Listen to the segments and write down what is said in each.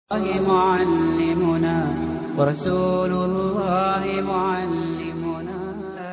الله معلمنا ورسول الله معلمنا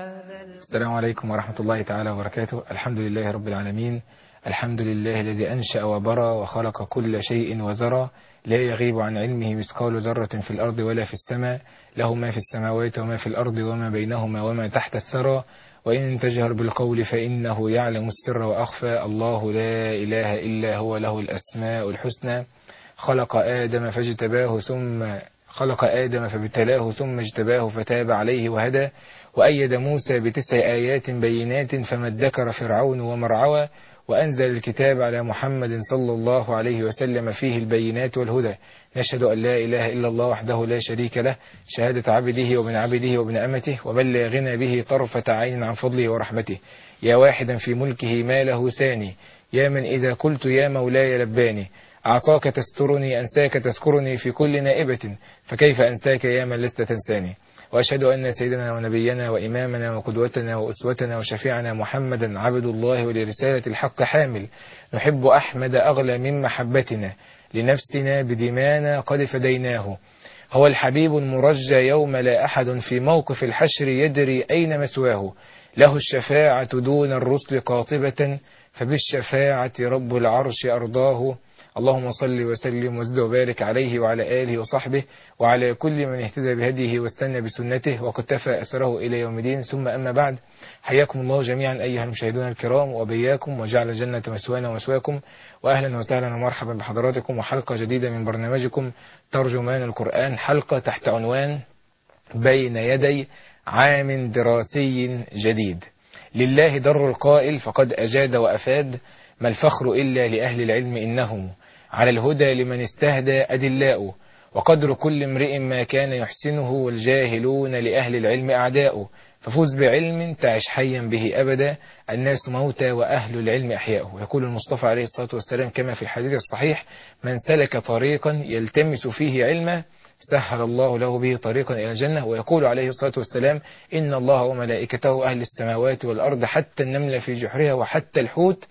السلام عليكم ورحمة الله تعالى وبركاته الحمد لله رب العالمين الحمد لله الذي أنشأ وبرى وخلق كل شيء وذرى لا يغيب عن علمه مثقال ذرة في الأرض ولا في السماء له ما في السماوات وما في الأرض وما بينهما وما تحت الثرى وإن تجهر بالقول فإنه يعلم السر وأخفى الله لا إله إلا هو له الأسماء الحسنى خلق آدم فاجتباه ثم خلق آدم فابتلاه ثم اجتباه فتاب عليه وهدى وأيد موسى بتسع آيات بينات فما ادكر فرعون ومرعوى وأنزل الكتاب على محمد صلى الله عليه وسلم فيه البينات والهدى نشهد أن لا إله إلا الله وحده لا شريك له شهادة عبده وابن عبده وابن أمته ومن لا غنى به طرفة عين عن فضله ورحمته يا واحدا في ملكه ما له ثاني يا من إذا قلت يا مولاي لباني أعصاك تسترني أنساك تذكرني في كل نائبة فكيف أنساك يا من لست تنساني وأشهد أن سيدنا ونبينا وإمامنا وقدوتنا وأسوتنا وشفيعنا محمدا عبد الله ولرسالة الحق حامل نحب أحمد أغلى من محبتنا لنفسنا بدمانا قد فديناه هو الحبيب المرجى يوم لا أحد في موقف الحشر يدري أين مسواه له الشفاعة دون الرسل قاطبة فبالشفاعة رب العرش أرضاه اللهم صل وسلم وزد وبارك عليه وعلى آله وصحبه وعلى كل من اهتدى بهديه واستنى بسنته وقتفى أثره إلى يوم الدين ثم أما بعد حياكم الله جميعا أيها المشاهدون الكرام وبياكم وجعل الجنة مسوانا ومسواكم وأهلا وسهلا ومرحبا بحضراتكم وحلقة جديدة من برنامجكم ترجمان القرآن حلقة تحت عنوان بين يدي عام دراسي جديد لله در القائل فقد أجاد وأفاد ما الفخر إلا لأهل العلم إنهم على الهدى لمن استهدى أدلاء وقدر كل امرئ ما كان يحسنه والجاهلون لأهل العلم أعداء ففوز بعلم تعش حيا به أبدا الناس موتى وأهل العلم أحياء يقول المصطفى عليه الصلاة والسلام كما في الحديث الصحيح من سلك طريقا يلتمس فيه علما سهل الله له به طريقا إلى الجنة ويقول عليه الصلاة والسلام إن الله وملائكته أهل السماوات والأرض حتى النمل في جحرها وحتى الحوت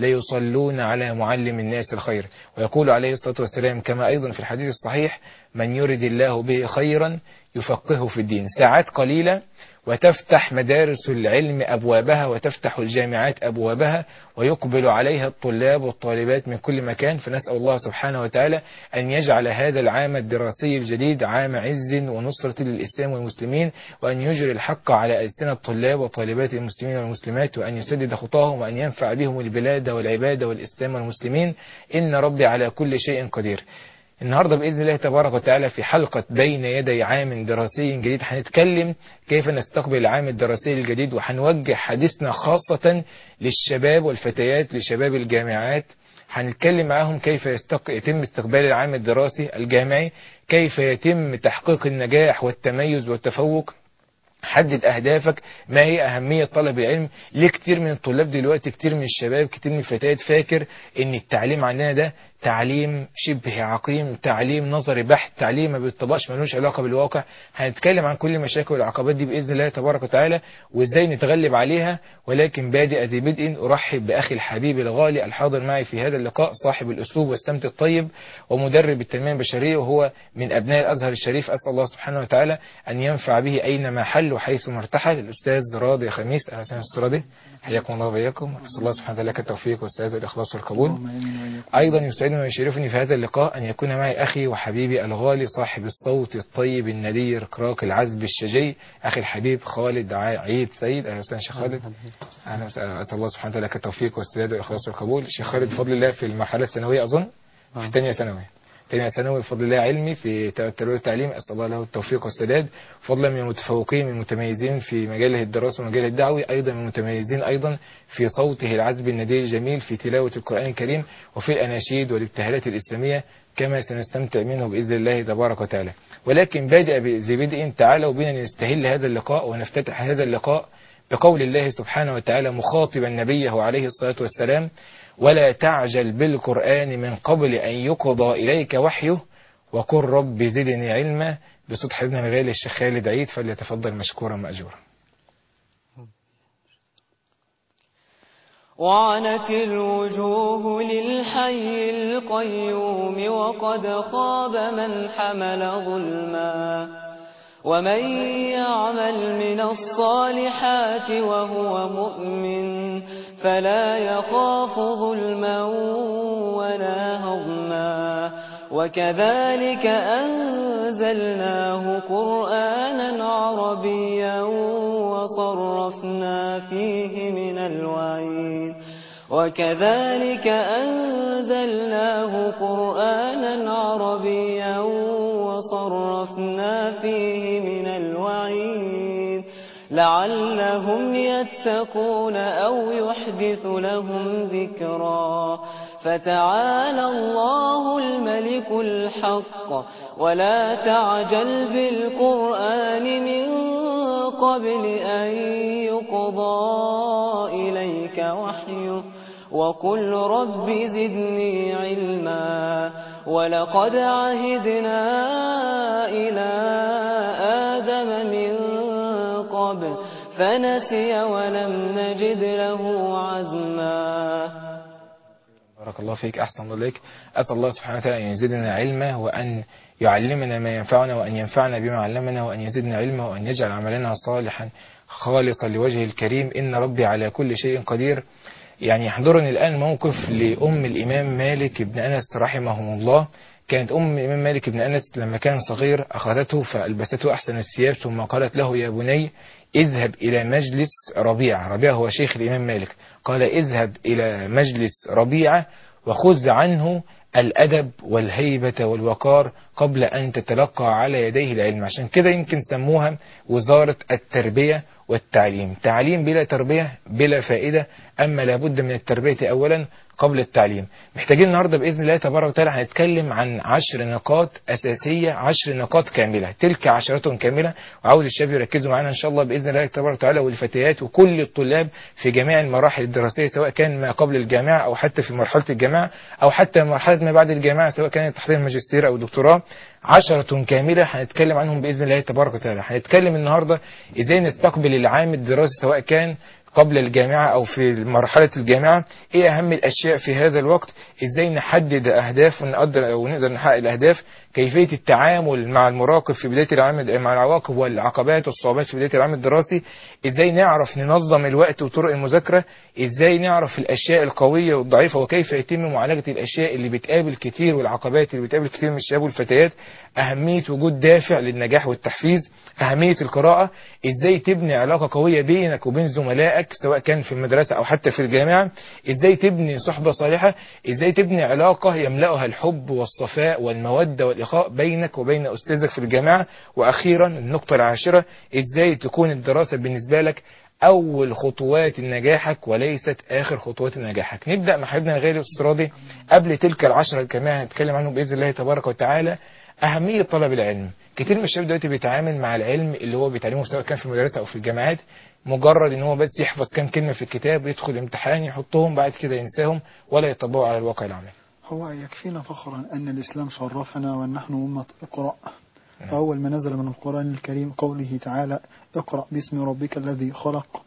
ليصلون على معلم الناس الخير ويقول عليه الصلاة والسلام كما أيضا في الحديث الصحيح من يرد الله به خيرا يفقهه في الدين ساعات قليلة وتفتح مدارس العلم أبوابها وتفتح الجامعات أبوابها ويقبل عليها الطلاب والطالبات من كل مكان فنسأل الله سبحانه وتعالى أن يجعل هذا العام الدراسي الجديد عام عز ونصرة للإسلام والمسلمين وأن يجري الحق على ألسنة الطلاب وطالبات المسلمين والمسلمات وأن يسدد خطاهم وأن ينفع بهم البلاد والعباد والإسلام والمسلمين إن ربي على كل شيء قدير النهاردة بإذن الله تبارك وتعالى في حلقة بين يدي عام دراسي جديد هنتكلم كيف نستقبل العام الدراسي الجديد وهنوجه حديثنا خاصة للشباب والفتيات لشباب الجامعات هنتكلم معاهم كيف يستق... يتم استقبال العام الدراسي الجامعي كيف يتم تحقيق النجاح والتميز والتفوق حدد أهدافك ما هي أهمية طلب العلم ليه كتير من الطلاب دلوقتي كتير من الشباب كتير من الفتيات فاكر ان التعليم عندنا ده تعليم شبه عقيم تعليم نظري بحت تعليم ما بيطبقش ملوش علاقة بالواقع هنتكلم عن كل المشاكل والعقبات دي بإذن الله تبارك وتعالى وإزاي نتغلب عليها ولكن بادئ ذي بدء أرحب بأخي الحبيب الغالي الحاضر معي في هذا اللقاء صاحب الأسلوب والسمت الطيب ومدرب التنمية البشرية وهو من أبناء الأزهر الشريف أسأل الله سبحانه وتعالى أن ينفع به أينما حل وحيث ارتحل الأستاذ راضي خميس أهلا وسهلا أستاذ راضي حياكم الله وبياكم أسأل الله سبحانه وتعالى لك التوفيق والسداد والإخلاص والقبول أيضا يسعدني ويشرفني في هذا اللقاء أن يكون معي أخي وحبيبي الغالي صاحب الصوت الطيب الندير كراك العذب الشجي أخي الحبيب خالد عيد سيد أهلا وسهلا شيخ خالد أهلا وسهلا أسأل الله سبحانه وتعالى لك التوفيق والسداد والإخلاص والقبول شيخ خالد بفضل الله في المرحلة الثانوية أظن في الثانية ثانوي ثانية ثانوي بفضل الله علمي في التربية والتعليم أسأل الله له التوفيق والسداد فضلا من المتفوقين من المتميزين في مجاله الدراسة ومجاله الدعوي أيضا من المتميزين أيضا في صوته العذب الندي الجميل في تلاوة القرآن الكريم وفي الأناشيد والابتهالات الإسلامية كما سنستمتع منه بإذن الله تبارك وتعالى ولكن بادئ ذي بدء تعالوا بنا نستهل هذا اللقاء ونفتتح هذا اللقاء بقول الله سبحانه وتعالى مخاطبا نبيه عليه الصلاة والسلام ولا تعجل بالقرآن من قبل أن يقضى إليك وحيه وقل رب زدني علما بصوت حبيبنا الغالي الشيخ خالد عيد فليتفضل مشكورا مأجورا وعنت الوجوه للحي القيوم وقد خاب من حمل ظلما ومن يعمل من الصالحات وهو مؤمن فلا يخاف ظلما ولا هضما وكذلك أنزلناه قرآنا عربيا وصرفنا فيه من الوعيد وكذلك أنزلناه قرآنا عربيا وصرفنا فيه من الوعيد لعلهم يتقون أو يحدث لهم ذكرا فتعالى الله الملك الحق ولا تعجل بالقرآن من قبل أن يقضى إليك وحيه وقل رب زدني علما ولقد عهدنا إلى آدم من قبل فنسي ولم نجد له عزما بارك الله فيك أحسن الله إليك أسأل الله سبحانه وتعالى أن يزيدنا علما وأن يعلمنا ما ينفعنا وأن ينفعنا بما علمنا وأن يزيدنا علما وأن يجعل عملنا صالحا خالصا لوجهه الكريم إن ربي على كل شيء قدير يعني يحضرني الآن موقف لأم الإمام مالك بن أنس رحمه الله كانت أم الإمام مالك بن أنس لما كان صغير أخذته فألبسته أحسن الثياب ثم قالت له يا بني اذهب إلى مجلس ربيعة ربيعة هو شيخ الإمام مالك قال اذهب إلى مجلس ربيعة وخذ عنه الأدب والهيبة والوقار قبل أن تتلقى على يديه العلم عشان كده يمكن سموها وزارة التربية والتعليم تعليم بلا تربية بلا فائدة أما لابد من التربية أولا قبل التعليم محتاجين النهاردة بإذن الله تبارك وتعالى هنتكلم عن عشر نقاط أساسية عشر نقاط كاملة تلك عشرة كاملة وعاوز الشباب يركزوا معنا إن شاء الله بإذن الله تبارك وتعالى والفتيات وكل الطلاب في جميع المراحل الدراسية سواء كان ما قبل الجامعة أو حتى في مرحلة الجامعة أو حتى مرحلة ما بعد الجامعة سواء كانت تحضير ماجستير أو دكتوراه عشرة كاملة هنتكلم عنهم بإذن الله تبارك وتعالى هنتكلم النهاردة إزاي نستقبل العام الدراسي سواء كان قبل الجامعة أو في مرحلة الجامعة إيه أهم الأشياء في هذا الوقت إزاي نحدد أهداف ونقدر أو نقدر نحقق الأهداف كيفية التعامل مع المراقب في بداية العام مع العواقب والعقبات والصعوبات في بداية العام الدراسي إزاي نعرف ننظم الوقت وطرق المذاكرة إزاي نعرف الأشياء القوية والضعيفة وكيف يتم معالجة الأشياء اللي بتقابل كتير والعقبات اللي بتقابل كتير من الشباب والفتيات أهمية وجود دافع للنجاح والتحفيز أهمية القراءة إزاي تبني علاقة قوية بينك وبين زملائك سواء كان في المدرسة أو حتى في الجامعة إزاي تبني صحبة صالحة إزاي تبني علاقة يملأها الحب والصفاء والمودة والإخاء بينك وبين أستاذك في الجامعة وأخيرا النقطة العاشرة إزاي تكون الدراسة بالنسبة لك أول خطوات نجاحك وليست آخر خطوات نجاحك نبدأ مع حبيبنا الغالي أستاذ قبل تلك العشرة كمان هنتكلم عنهم بإذن الله تبارك وتعالى أهمية طلب العلم كتير من الشباب دلوقتي بيتعامل مع العلم اللي هو بيتعلمه سواء كان في المدرسة أو في الجامعات مجرد ان هو بس يحفظ كام كلمة في الكتاب يدخل امتحان يحطهم بعد كده ينساهم ولا يطبقوا على الواقع العملي هو يكفينا فخرا أن الإسلام شرفنا وأن نحن أمة اقرأ فأول ما نزل من القرآن الكريم قوله تعالى اقرأ باسم ربك الذي خلق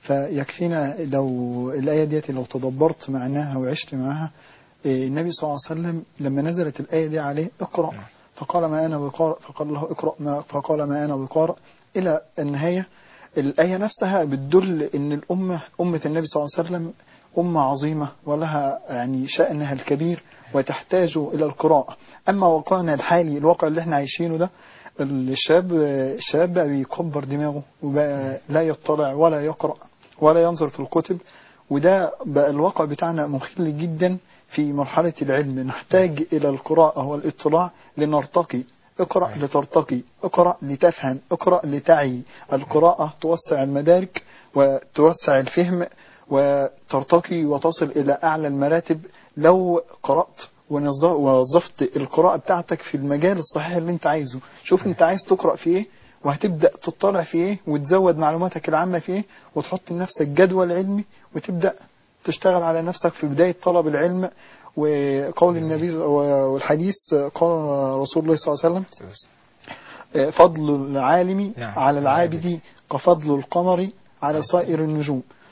فيكفينا لو الآية ديت لو تدبرت معناها وعشت معها إيه، النبي صلى الله عليه وسلم لما نزلت الآية دي عليه اقرأ فقال ما أنا بقارئ فقال له اقرأ ما فقال ما أنا بقارئ إلى النهاية الآية نفسها بتدل أن الأمة أمة النبي صلى الله عليه وسلم أمة عظيمة ولها يعني شأنها الكبير وتحتاج إلى القراءة أما واقعنا الحالي الواقع اللي احنا عايشينه ده الشاب الشباب بقى بيكبر دماغه وبقى لا يطلع ولا يقرأ ولا ينظر في الكتب وده بقى الواقع بتاعنا مخل جدا في مرحلة العلم نحتاج إلى القراءة والاطلاع لنرتقي اقرأ لترتقي اقرأ لتفهم اقرأ لتعي القراءة توسع المدارك وتوسع الفهم وترتقي وتصل إلى أعلى المراتب لو قرأت ونظ- ووظفت القراءة بتاعتك في المجال الصحيح اللي انت عايزه شوف انت عايز تقرأ في ايه وهتبدأ تطلع في ايه وتزود معلوماتك العامة في ايه وتحط لنفسك جدول علمي وتبدأ تشتغل على نفسك في بداية طلب العلم وقول النبي والحديث قال رسول الله صلى الله عليه وسلم فضل العالم نعم. على العابد كفضل القمر على سائر النجوم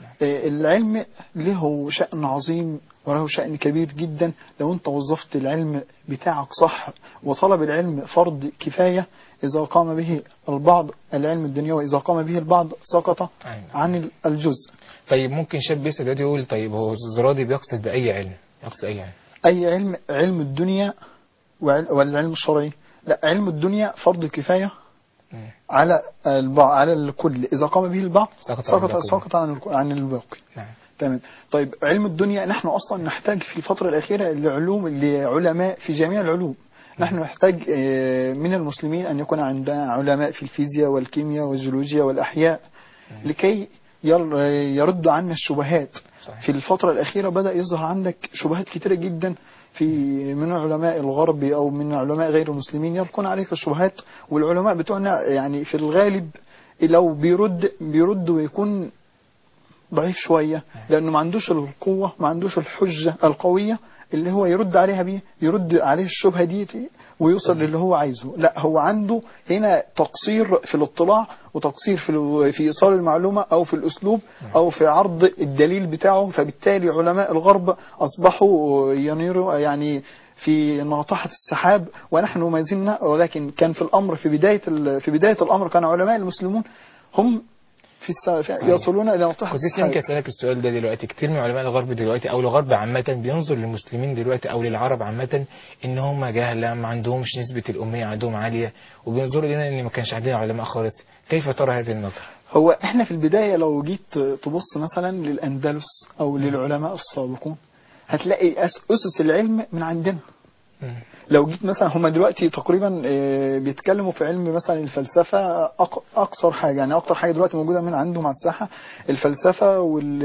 آه، العلم له شأن عظيم وله شأن كبير جدا لو انت وظفت العلم بتاعك صح وطلب العلم فرض كفاية إذا قام به البعض العلم الدنيوي إذا قام به البعض سقط أيوة. عن الجزء طيب ممكن شاب بيسأل دلوقتي يقول طيب هو الزرادي بيقصد بأي علم يقصد أي علم أي علم علم الدنيا وعل- والعلم الشرعي لا علم الدنيا فرض كفاية مم. على البعض على الكل إذا قام به البعض سقط عن سقط الباقي. سقط عن الك- عن الباقي نعم تمام طيب علم الدنيا نحن اصلا نحتاج في الفتره الاخيره لعلوم لعلماء في جميع العلوم نحن نحتاج آه، من المسلمين ان يكون عندنا علماء في الفيزياء والكيمياء والجيولوجيا والاحياء لكي ير- يردوا عنا الشبهات صحيح. في الفترة الأخيرة بدأ يظهر عندك شبهات كتيرة جدا في من علماء الغرب أو من علماء غير المسلمين يلقون عليك الشبهات والعلماء بتوعنا يعني في الغالب لو بيرد بيرد ويكون ضعيف شوية لأنه ما عندوش القوة ما عندوش الحجة القوية اللي هو يرد عليها بيه يرد عليه الشبهة دي ويوصل للي هو عايزه لا هو عنده هنا تقصير في الاطلاع وتقصير في ال- في إيصال المعلومة أو في الأسلوب أو في عرض الدليل بتاعه فبالتالي علماء الغرب أصبحوا ينيروا يعني في ناطحة السحاب ونحن ما زلنا ولكن كان في الأمر في بداية ال- في بداية الأمر كان علماء المسلمون هم في, الس... في يصلون إلى ناطحة كنت لسه يمكن السحاب اسالك السؤال ده دلوقتي كتير من علماء الغرب دلوقتي او الغرب عامه بينظر للمسلمين دلوقتي او للعرب عامه ان هم جهله ما عندهمش نسبه الاميه عندهم عاليه وبينظروا لنا ان ما كانش عندنا علماء خالص كيف ترى هذه النظره؟ هو احنا في البداية لو جيت تبص مثلا للأندلس أو للعلماء السابقون هتلاقي أس- أسس العلم من عندنا مم. لو جيت مثلا هم دلوقتي تقريبا آه، بيتكلموا في علم مثلا الفلسفة أق- أقصر حاجة يعني أكتر حاجة دلوقتي موجودة من عندهم على الساحة الفلسفة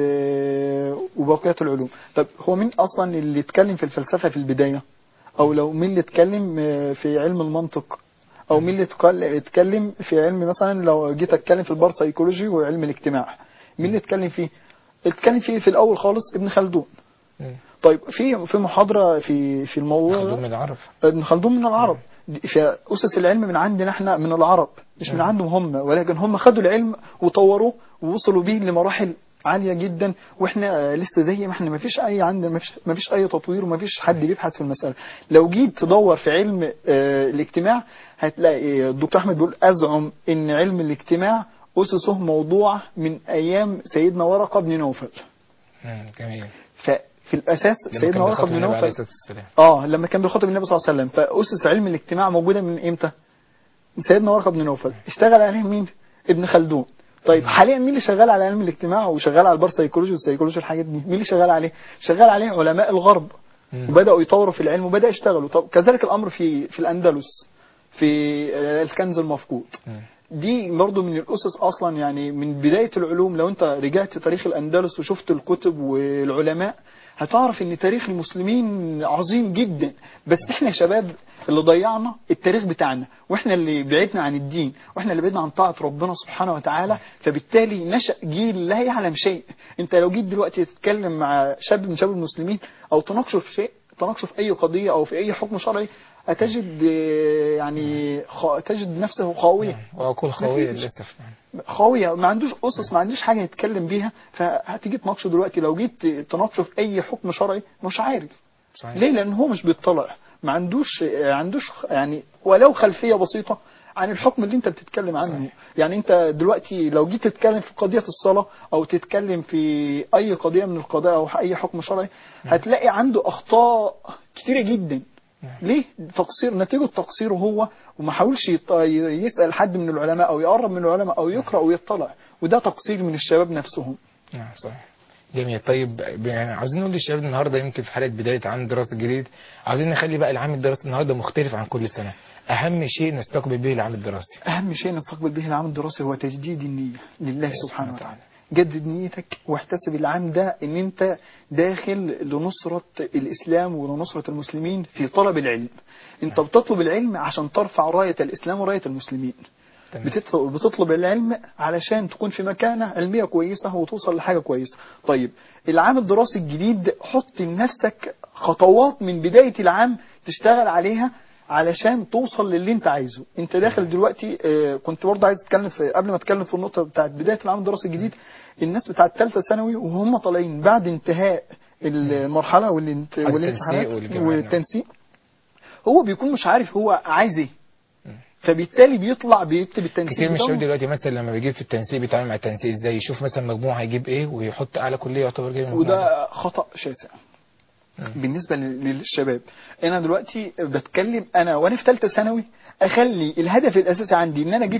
وال- وبقية العلوم طب هو مين أصلا اللي اتكلم في الفلسفة في البداية أو لو مين اللي اتكلم آه، في علم المنطق أو مين اللي اتكل- اتكلم في علم مثلا لو جيت اتكلم في البار سايكولوجي وعلم الاجتماع مين اللي اتكلم فيه اتكلم فيه في الأول خالص ابن خلدون مم. طيب في في محاضرة في في الموضوع ده خلدون من العرب ابن خلدون من العرب دي- فأسس العلم من عندنا احنا من العرب مش من مم. عندهم هم ولكن هم خدوا العلم وطوروه ووصلوا بيه لمراحل عالية جدا واحنا لسه زي ما احنا ما فيش اي عندنا ما فيش ما فيش اي تطوير وما فيش حد بيبحث في المسألة لو جيت تدور في علم اه الاجتماع هتلاقي الدكتور احمد بيقول ازعم ان علم الاجتماع اسسه موضوع من ايام سيدنا ورقة بن نوفل مم. جميل ففي الاساس لما سيدنا كان ورقة بيخاطب بن النبي عليه نوفل الصلاه والسلام اه لما كان بيخاطب النبي صلى الله عليه وسلم فأسس علم الاجتماع موجودة من امتى سيدنا ورقة بن نوفل اشتغل عليه مين ابن خلدون طيب حاليا مين اللي شغال على علم الاجتماع وشغال على البار سيكولوجي والسيكولوجي والحاجات دي مين اللي شغال عليه شغال عليه علماء الغرب مم. وبداوا يطوروا في العلم وبدا يشتغلوا طب كذلك الامر في في الاندلس في آه، الكنز المفقود مم. دي برضو من الأسس أصلا يعني من بداية العلوم لو أنت رجعت تاريخ الأندلس وشفت الكتب والعلماء هتعرف ان تاريخ المسلمين عظيم جدا بس احنا يا شباب اللي ضيعنا التاريخ بتاعنا واحنا اللي بعدنا عن الدين واحنا اللي بعدنا عن طاعة ربنا سبحانه وتعالى فبالتالي نشأ جيل لا يعلم شيء انت لو جيت دلوقتي تتكلم مع شاب من شباب المسلمين او تناقشه في شيء تناقشه في اي قضية او في اي حكم شرعي هتجد آه، يعني خ... تجد نفسه خاوية وأقول خوية مفيش. للأسف نعم. خاوية ما عندوش أسس ما عندوش حاجة يتكلم بيها فهتيجي تناقشه دلوقتي لو جيت تناقشه في أي حكم شرعي مش عارف صحيح ليه لأن هو مش بيطلع ما عندوش عندوش يعني ولو خلفية بسيطة عن الحكم اللي انت بتتكلم عنه صحيح. يعني انت دلوقتي لو جيت تتكلم في قضية الصلاة او تتكلم في اي قضية من القضايا او اي حكم شرعي هتلاقي عنده اخطاء كتيرة جدا ليه تقصير نتيجة تقصيره هو وما حاولش يط- يسأل حد من العلماء او يقرب من العلماء او يقرأ ويطلع وده تقصير من الشباب نفسهم نعم صحيح جميل طيب يعني عاوزين نقول للشباب النهارده يمكن في حلقه بدايه عام دراسه جديد عاوزين نخلي بقى العام الدراسي النهارده مختلف عن كل سنه اهم شيء نستقبل به العام الدراسي أهم شيء نستقبل به العام الدراسي هو تجديد النية لله سبحانه سبحانه وتعالى جدد نيتك واحتسب العام ده ان انت داخل لنصرة الاسلام ولنصرة المسلمين في طلب العلم انت بتطلب العلم عشان ترفع راية الاسلام وراية المسلمين تمام. بتت- بتطلب العلم علشان تكون في مكانة علمية كويسة وتوصل لحاجة كويسة طيب العام الدراسي الجديد حط لنفسك خطوات من بداية العام تشتغل عليها علشان توصل للي انت عايزه انت داخل دلوقتي آه، كنت برضه عايز اتكلم في قبل ما اتكلم في النقطه بتاعت بدايه العام الدراسي الجديد الناس بتاعت ثالثه ثانوي وهم طالعين بعد انتهاء المرحله والانت- التنسيق والامتحانات والجامعة. والتنسيق هو بيكون مش عارف هو عايز ايه فبالتالي بيطلع بيكتب التنسيق كتير من بتاعه. الشباب دلوقتي مثلا لما بيجيب في التنسيق بيتعامل مع التنسيق ازاي يشوف مثلا مجموع هيجيب ايه ويحط اعلى كليه يعتبر جايب المجموع ده. وده خطأ شاسع بالنسبة لل- للشباب انا دلوقتي بتكلم انا وانا في ثالثه ثانوي اخلي الهدف الاساسي عندي ان انا اجيب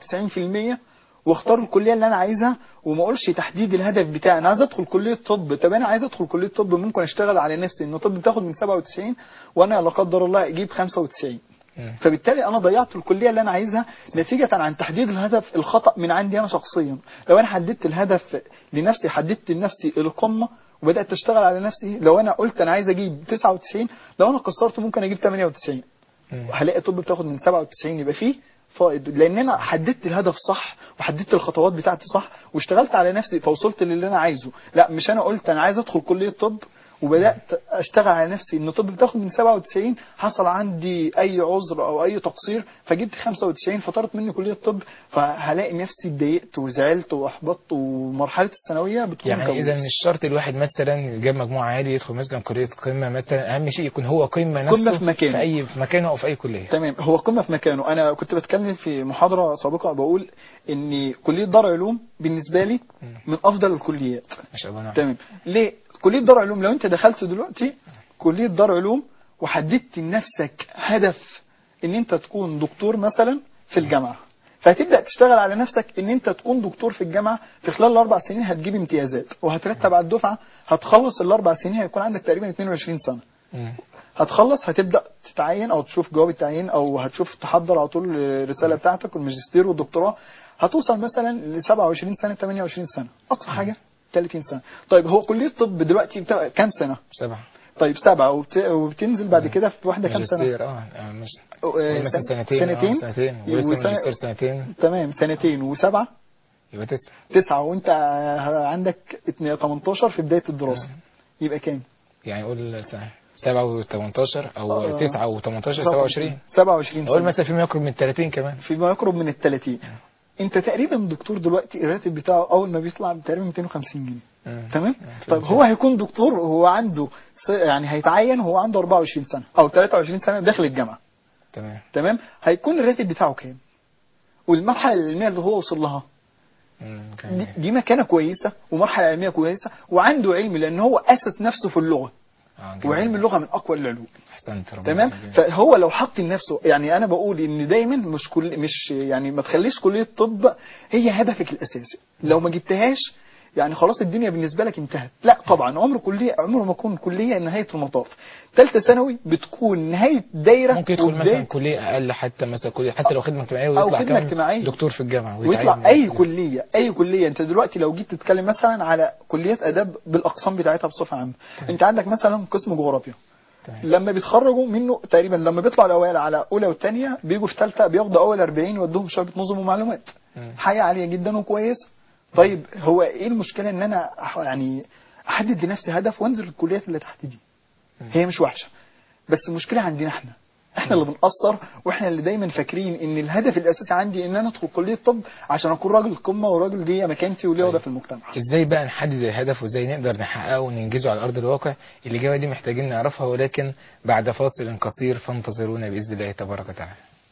99% واختار الكليه اللي انا عايزها وما اقولش تحديد الهدف بتاعي انا عايز ادخل كليه طب طب انا عايز ادخل كليه طب ممكن اشتغل على نفسي ان طب بتاخد من 97 وانا لا قدر الله اجيب 95 مم. فبالتالي انا ضيعت الكليه اللي انا عايزها نتيجه عن تحديد الهدف الخطا من عندي انا شخصيا لو انا حددت الهدف لنفسي حددت لنفسي القمه وبدات اشتغل على نفسي لو انا قلت انا عايز اجيب 99 لو انا قصرت ممكن اجيب 98 مم. هلاقي طب بتاخد من 97 يبقى فيه فائض لان انا حددت الهدف صح وحددت الخطوات بتاعتي صح واشتغلت على نفسي فوصلت للي انا عايزه لا مش انا قلت انا عايز ادخل كليه طب وبدات اشتغل على نفسي ان طب بتاخد من 97 حصل عندي اي عذر او اي تقصير فجبت 95 فطرت مني كليه طب فهلاقي نفسي اتضايقت وزعلت واحبطت ومرحله الثانويه بتكون يعني كابوس. اذا مش شرط الواحد مثلا جاب مجموع عالي يدخل مثلا كليه قمه مثلا اهم شيء يكون هو قمه نفسه قمة في مكانه. في اي في مكانه او في اي كليه تمام هو قمه في مكانه انا كنت بتكلم في محاضره سابقه بقول ان كليه دار علوم بالنسبه لي من افضل الكليات ما شاء الله نعم تمام ليه كليه دار علوم لو انت دخلت دلوقتي كليه دار علوم وحددت لنفسك هدف ان انت تكون دكتور مثلا في الجامعه فهتبدا تشتغل على نفسك ان انت تكون دكتور في الجامعه في خلال الاربع سنين هتجيب امتيازات وهترتب على الدفعه هتخلص الاربع سنين هيكون عندك تقريبا 22 سنه مم. هتخلص هتبدا تتعين او تشوف جواب التعيين او هتشوف تحضر على طول الرساله بتاعتك والماجستير والدكتوراه هتوصل مثلا ل 27 سنه 28 سنه اقصى حاجه 30 سنه طيب هو كليه الطب دلوقتي بتاع كام سنه سبعه طيب سبعه وبت... وبتنزل بعد كده في واحده كام سنه ماجستير اه آه، مش آه، مثلا سنة- سنتين سنتين آه، سنتين يبقوا ولسه سنة- ماجستير سنتين تمام سنتين وسبعه يبقى تسعه تسعه وانت عندك اتنين- 18 في بدايه الدراسه يبقى كام يعني قول سنة. سبعة و18 او آه. تسعة و18 27 27 اقول سنه مثلا فيما يقرب من 30 كمان فيما يقرب من ال 30 انت تقريبا دكتور دلوقتي الراتب بتاعه اول ما بيطلع تقريبا 250 جنيه مم. تمام في طيب المثال. هو هيكون دكتور وهو عنده س- يعني هيتعين وهو عنده 24 سنه او 23 سنه داخل الجامعه تمام تمام هيكون الراتب بتاعه كام والمرحله العلميه اللي هو وصل لها مم. دي, كان- دي مكانه كويسه ومرحله علميه كويسه وعنده علم لان هو اسس نفسه في اللغه آه، جميل. وعلم اللغه من اقوى العلوم احسنت ربنا تمام يجزيك. فهو لو حط لنفسه يعني انا بقول ان دايما مش كل مش يعني ما تخليش كليه طب هي هدفك الاساسي لو ما جبتهاش يعني خلاص الدنيا بالنسبه لك انتهت لا طبعا عمر كليه عمره ما يكون كليه نهايه المطاف ثالثه ثانوي بتكون نهايه دايره ممكن يدخل وبداية- مثلا كليه اقل حتى مثلا كليه حتى لو خدمه اجتماعيه ويطلع خدمة كمان اجتماعية. دكتور في الجامعه ويتعين ويطلع اي بعد كده. كليه اي كليه انت دلوقتي لو جيت تتكلم مثلا على كليات اداب بالاقسام بتاعتها بصفه عامه انت عندك مثلا قسم جغرافيا تمام. لما بيتخرجوا منه تقريبا لما بيطلع الاوائل على اولى والثانيه بيجوا في ثالثه بياخدوا اول 40 يودوهم شعبة نظم ومعلومات مم. حاجه عاليه جدا وكويسه طيب هو ايه المشكله ان انا أح- يعني احدد لنفسي هدف وانزل الكليات اللي تحت دي هي مش وحشه بس المشكله عندنا احنا احنا اللي بنقصر واحنا اللي دايما فاكرين ان الهدف الاساسي عندي ان انا ادخل كليه طب عشان اكون راجل قمه وراجل ليا مكانتي وليا وضع طيب. في المجتمع ازاي بقى نحدد الهدف وازاي نقدر نحققه وننجزه على ارض الواقع الاجابه دي محتاجين نعرفها ولكن بعد فاصل قصير فانتظرونا باذن الله تبارك وتعالى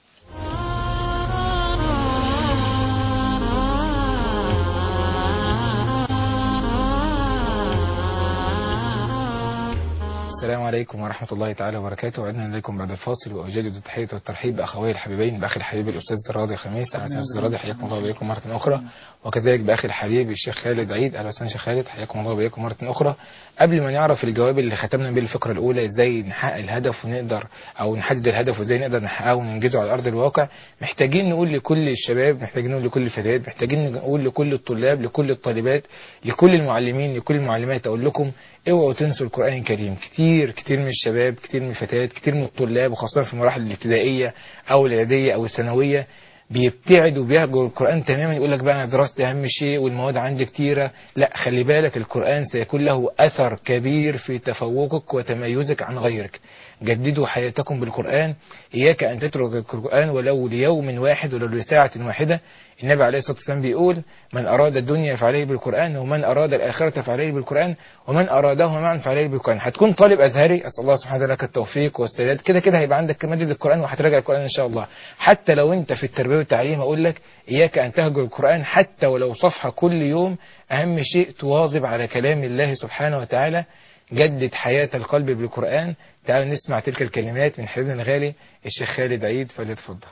السلام عليكم ورحمة الله تعالى وبركاته عدنا إليكم بعد الفاصل وأجدد التحية والترحيب بأخوي الحبيبين بأخي الحبيب الأستاذ راضي خميس أهلا وسهلا أستاذ راضي حياكم الله وبياكم مرة أخرى وكذلك بأخي الحبيب الشيخ خالد عيد أهلا وسهلا شيخ خالد حياكم الله وبياكم مرة أخرى قبل ما نعرف الجواب اللي ختمنا بيه الفقرة الأولى إزاي نحقق الهدف ونقدر أو نحدد الهدف وإزاي نقدر نحققه وننجزه على أرض الواقع محتاجين نقول لكل الشباب محتاجين نقول لكل الفتيات محتاجين نقول لكل الطلاب لكل الطالبات لكل المعلمين لكل المعلمات أقول لكم اوعوا تنسوا القرآن الكريم كتير كتير من الشباب كتير من الفتيات كتير من الطلاب وخاصة في المراحل الابتدائية أو الإعدادية أو الثانوية بيبتعد وبيهجر القرآن تماما يقول لك بقى أنا دراستي أهم شيء والمواد عندي كتيرة لا خلي بالك القرآن سيكون له أثر كبير في تفوقك وتميزك عن غيرك جددوا حياتكم بالقرآن إياك أن تترك القرآن ولو ليوم واحد ولو لساعة واحدة النبي عليه الصلاة والسلام بيقول من أراد الدنيا فعليه بالقرآن ومن أراد الآخرة فعليه بالقرآن ومن أرادهما معا فعليه بالقرآن هتكون طالب أزهري أسأل الله سبحانه وتعالى لك التوفيق والسداد كده كده هيبقى عندك مادة القرآن وهتراجع القرآن إن شاء الله حتى لو أنت في التربية والتعليم أقول لك إياك أن تهجر القرآن حتى ولو صفحة كل يوم أهم شيء تواظب على كلام الله سبحانه وتعالى جدد حياة القلب بالقرآن تعالوا نسمع تلك الكلمات من حبيبنا الغالي الشيخ خالد عيد فليتفضل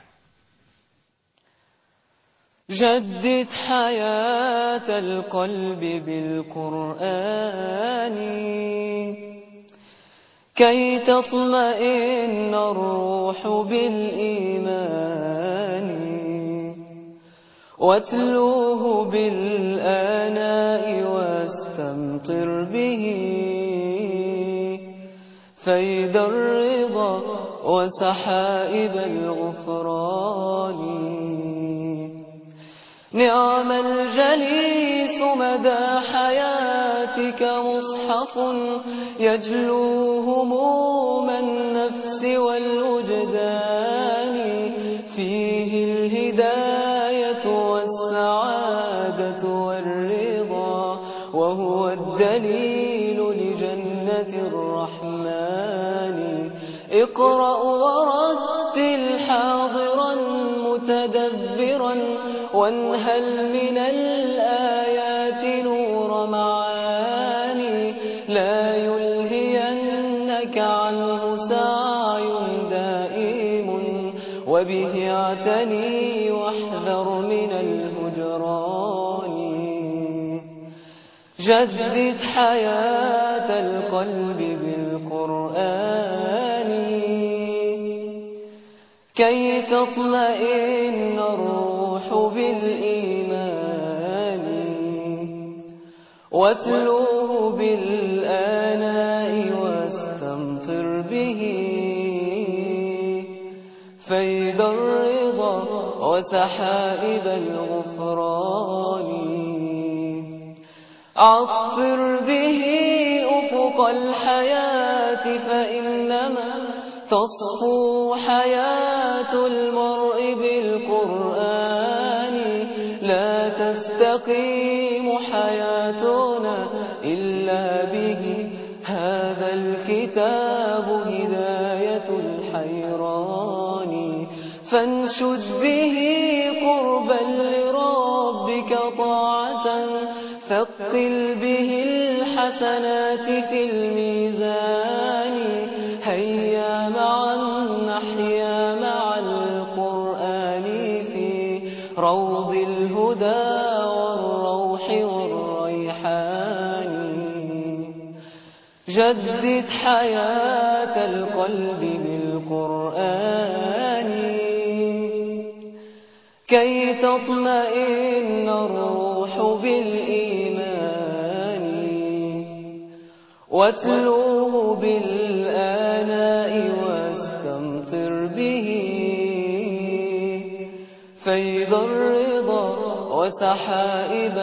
جدد حياة القلب بالقرآن كي تطمئن الروح بالإيمان واتلوه بالآناء واستمطر به فيد الرضا وسحائب الغفران نعم الجليس مدى حياتك مصحف يجلو هموم النفس والوجدان فيه الهداية والسعادة والرضا وهو الدليل لجنة الرحمن اقرأ ورتل حاضرا متدبرا وانهل من الآيات نور معاني لا يلهينك عنه سعي دائم وبه اعتني واحذر من الهجران جدد حياة القلب بالقرآن كي تطمئن الروح بالإيمان واتلوه بالآناء واستمطر به فيد الرضا وسحائب الغفران عطر به أفق الحياة فإنما تصفو حياة المرء بالقرآن لا تستقيم حياتنا إلا به هذا الكتاب هداية الحيران فانشد به قربا لربك طاعة ثقل به الحسنات في الميزان هيا معا نحيا مع القرآن في روض الهدى والروح والريحان جدد حياة القلب بالقرآن كي تطمئن الروح بالإيمان واتلوه بالآناء واستمطر به فيض الرضا وسحائب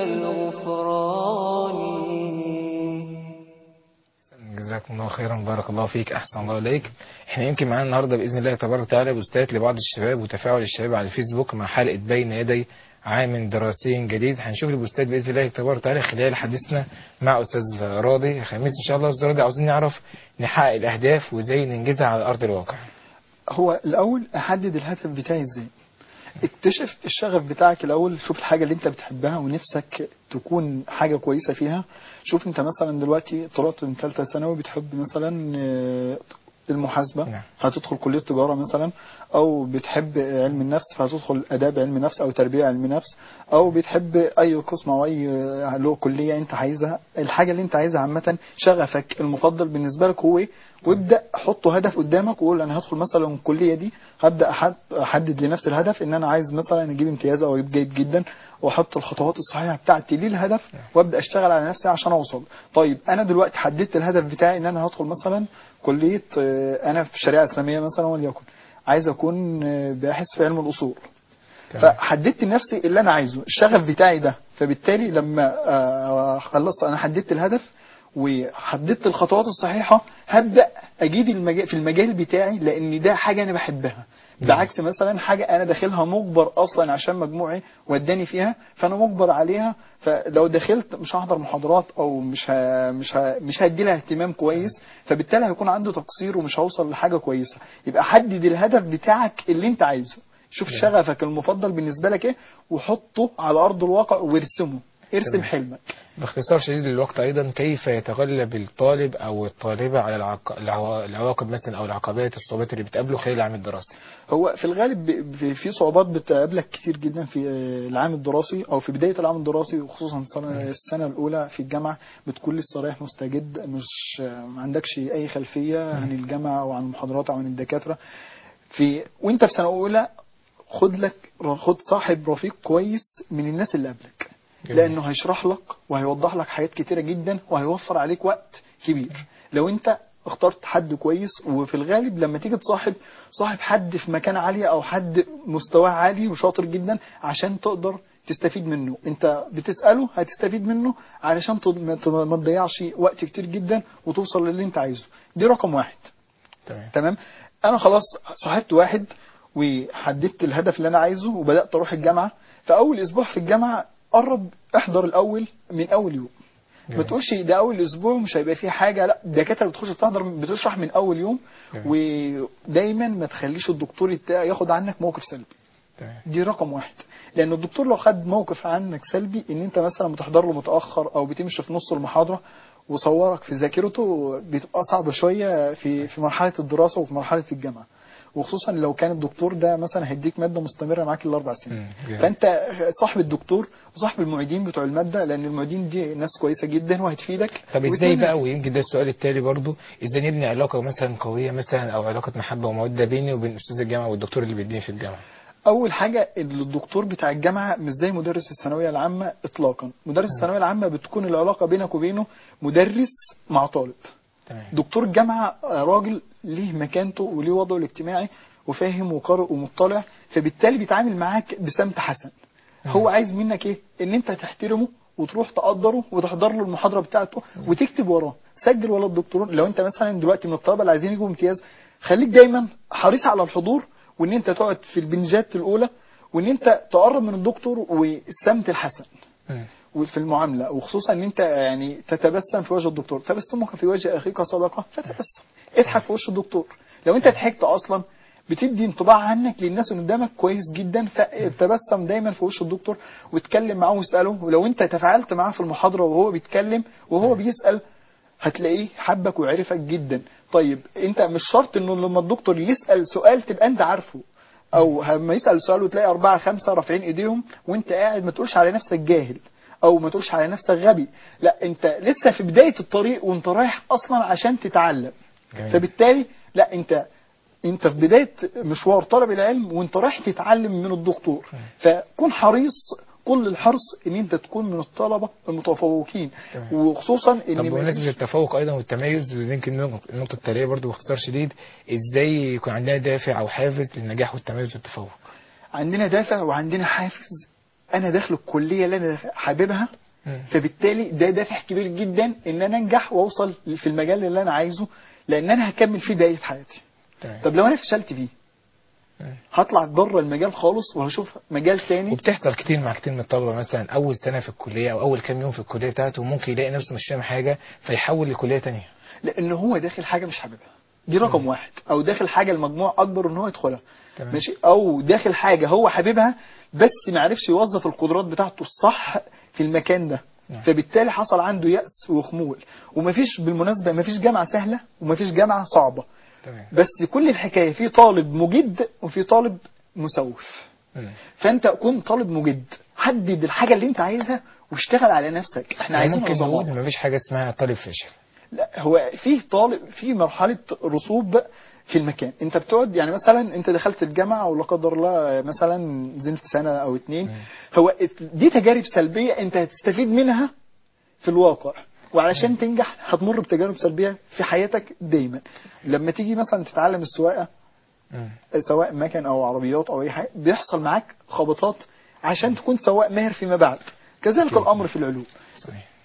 الغفران جزاكم الله خيرا بارك الله فيك احسن الله اليك احنا يمكن معانا النهارده باذن الله تبارك وتعالى بوستات لبعض الشباب وتفاعل الشباب على الفيسبوك مع حلقه بين يدي عام دراسي جديد هنشوف البوستات باذن الله تبارك وتعالى خلال حديثنا مع استاذ راضي خميس ان شاء الله استاذ راضي عاوزين نعرف نحقق الاهداف وازاي ننجزها على ارض الواقع هو الأول أحدد الهدف بتاعي إزاي اكتشف الشغف بتاعك الأول شوف الحاجة اللي أنت بتحبها ونفسك تكون حاجة كويسة فيها شوف أنت مثلا دلوقتي طلعت من ثالثة ثانوي بتحب مثلا آه، المحاسبة نعم. هتدخل كلية تجارة مثلا أو بتحب علم النفس فهتدخل آداب علم نفس أو تربية علم نفس أو بتحب أي قسم أو أي آه، له كلية أنت عايزها الحاجة اللي أنت عايزها عامة شغفك المفضل بالنسبة لك هو إيه وابدا حطه هدف قدامك وقول انا هدخل مثلا الكليه دي هبدا أحد- احدد لنفسي الهدف ان انا عايز مثلا اجيب امتياز او اجيب جيد جدا واحط الخطوات الصحيحه بتاعتي للهدف وابدا اشتغل على نفسي عشان اوصل طيب انا دلوقتي حددت الهدف بتاعي ان انا هدخل مثلا كليه آه، انا في شريعه اسلاميه مثلا وليكن عايز اكون آه، باحث في علم الاصول تمام. فحددت لنفسي اللي انا عايزه الشغف بتاعي ده فبالتالي لما آه، خلصت انا حددت الهدف وحددت الخطوات الصحيحه هبدا اجيد المجال في المجال بتاعي لان ده حاجه انا بحبها بعكس مثلا حاجه انا داخلها مجبر اصلا عشان مجموعي وداني فيها فانا مجبر عليها فلو دخلت مش هحضر محاضرات او مش ه... مش ه... مش هدي لها اهتمام كويس فبالتالي هيكون عندي تقصير ومش هوصل لحاجه كويسه يبقى حدد الهدف بتاعك اللي انت عايزه شوف شغفك المفضل بالنسبه لك ايه وحطه على ارض الواقع وارسمه ارسم تمام. حلمك باختصار شديد للوقت أيضا كيف يتغلب الطالب أو الطالبة على العق... العوا- العواقب مثلا أو العقبات الصعوبات اللي بتقابله خلال العام الدراسي هو في الغالب ب- ب- في صعوبات بتقابلك كتير جدا في آه، العام الدراسي او في بدايه العام الدراسي وخصوصا السنه السنه الاولى في الجامعه بتكون لسه رايح مستجد مش آه، ما عندكش اي خلفيه عن الجامعه او عن المحاضرات او عن الدكاتره في وانت في سنه اولى خد لك خد صاحب رفيق كويس من الناس اللي قبلك جميل. لانه هيشرح لك وهيوضح لك حاجات كتيره جدا وهيوفر عليك وقت كبير لو انت اخترت حد كويس وفي الغالب لما تيجي تصاحب صاحب حد في مكان عالي او حد مستواه عالي وشاطر جدا عشان تقدر تستفيد منه انت بتساله هتستفيد منه علشان تض- ما ت- ما تضيعش وقت كتير جدا وتوصل للي انت عايزه دي رقم واحد تمام تمام انا خلاص صاحبت واحد وحددت الهدف اللي انا عايزه وبدات اروح الجامعه فاول اسبوع في الجامعه قرب احضر الاول من اول يوم ما جميل. تقولش ده اول اسبوع مش هيبقى فيه حاجه لا الدكاتره بتخش تحضر بتشرح من اول يوم ودايما ما تخليش الدكتور بتاعي ياخد عنك موقف سلبي تمام دي رقم واحد لان الدكتور لو خد موقف عنك سلبي ان انت مثلا بتحضر له متاخر او بتمشي في نص المحاضره وصورك في ذاكرته بتبقى صعبه شويه في في مرحله الدراسه وفي مرحله الجامعه وخصوصا لو كان الدكتور ده مثلا هيديك ماده مستمره معاك الاربع سنين مم، جميل. فانت صاحب الدكتور وصاحب المعيدين بتوع الماده لان المعيدين دي ناس كويسه جدا وهتفيدك طب ازاي وبتمنى- بقى ويمكن ده السؤال التالي برضو ازاي نبني علاقه مثلا قويه مثلا او علاقه محبه وموده بيني وبين استاذ الجامعه والدكتور اللي بيديني في الجامعه اول حاجه الدكتور بتاع الجامعه مش زي مدرس الثانويه العامه اطلاقا مدرس الثانويه العامه بتكون العلاقه بينك وبينه مدرس مع طالب تمام دكتور الجامعه راجل ليه مكانته وليه وضعه الاجتماعي وفاهم وقارئ ومطلع فبالتالي بيتعامل معاك بسمت حسن هو عايز منك ايه ان انت تحترمه وتروح تقدره وتحضر له المحاضره بتاعته وتكتب وراه سجل ورا الدكتور لو انت مثلا دلوقتي من الطلبه اللي عايزين يجوا امتياز خليك دايما حريص على الحضور وان انت تقعد في البنجات الاولى وان انت تقرب من الدكتور والسمت الحسن مم. وفي المعامله وخصوصا ان انت يعني تتبسم في وجه الدكتور تبسمك في وجه اخيك صدقه فتبسم اضحك في وش الدكتور لو انت ضحكت اصلا بتدي انطباع عنك للناس اللي قدامك كويس جدا فتبسم دايما في وش الدكتور واتكلم معاه واساله ولو انت تفاعلت معاه في المحاضره وهو بيتكلم وهو بيسال هتلاقيه حبك وعرفك جدا طيب انت مش شرط انه لما الدكتور يسال سؤال تبقى انت عارفه او لما يسال سؤال وتلاقي اربعه خمسه رافعين ايديهم وانت قاعد ما تقولش على نفسك جاهل او ما تقولش على نفسك غبي لا انت لسه في بدايه الطريق وانت رايح اصلا عشان تتعلم جميل. فبالتالي لا انت انت في بدايه مشوار طلب العلم وانت رايح تتعلم من الدكتور فكن حريص كل الحرص ان انت تكون من الطلبه المتفوقين تمام. وخصوصا ان طب ما بمناسبة فيش- التفوق أيضا والتميز يمكن النقطة النقطة التالية برضو باختصار شديد إزاي يكون عندنا دافع أو حافز للنجاح والتميز والتفوق عندنا دافع وعندنا حافز انا داخل الكليه اللي انا حاببها مم. فبالتالي ده دافع كبير جدا ان انا انجح واوصل في المجال اللي انا عايزه لان انا هكمل فيه بقيه حياتي تمام طب لو انا فشلت فيه مم. هطلع بره المجال خالص وهشوف مجال تاني وبتحصل كتير مع كتير من الطلبة مثلا أول سنة في الكلية أو أول كام يوم في الكلية بتاعته ممكن يلاقي نفسه مش فاهم حاجة فيحول لكلية تانية لان هو داخل حاجه مش حاببها دي رقم واحد او داخل حاجه المجموع اكبر ان هو يدخلها تمام. ماشي او داخل حاجه هو حاببها بس ما عرفش يوظف القدرات بتاعته الصح في المكان ده نعم. فبالتالي حصل عنده يأس وخمول ومفيش بالمناسبة مفيش جامعة سهلة ومفيش جامعة صعبة تمام بس كل الحكاية في طالب مجد وفي طالب مسوف مم. فانت كن طالب مجد حدد الحاجة اللي انت عايزها واشتغل على نفسك احنا يعني عايزين ممكن نقول نظام مفيش حاجة اسمها طالب فاشل لا هو في طالب في مرحله رسوب في المكان انت بتقعد يعني مثلا انت دخلت الجامعه ولا قدر الله مثلا نزلت سنه او اتنين مم. هو دي تجارب سلبيه انت هتستفيد منها في الواقع وعلشان تنجح هتمر بتجارب سلبيه في حياتك دايما لما تيجي مثلا تتعلم السواقه مم. سواء مكن او عربيات او اي حاجه بيحصل معاك خبطات عشان تكون سواق ماهر فيما بعد كذلك أكيد. الامر في العلوم صحيح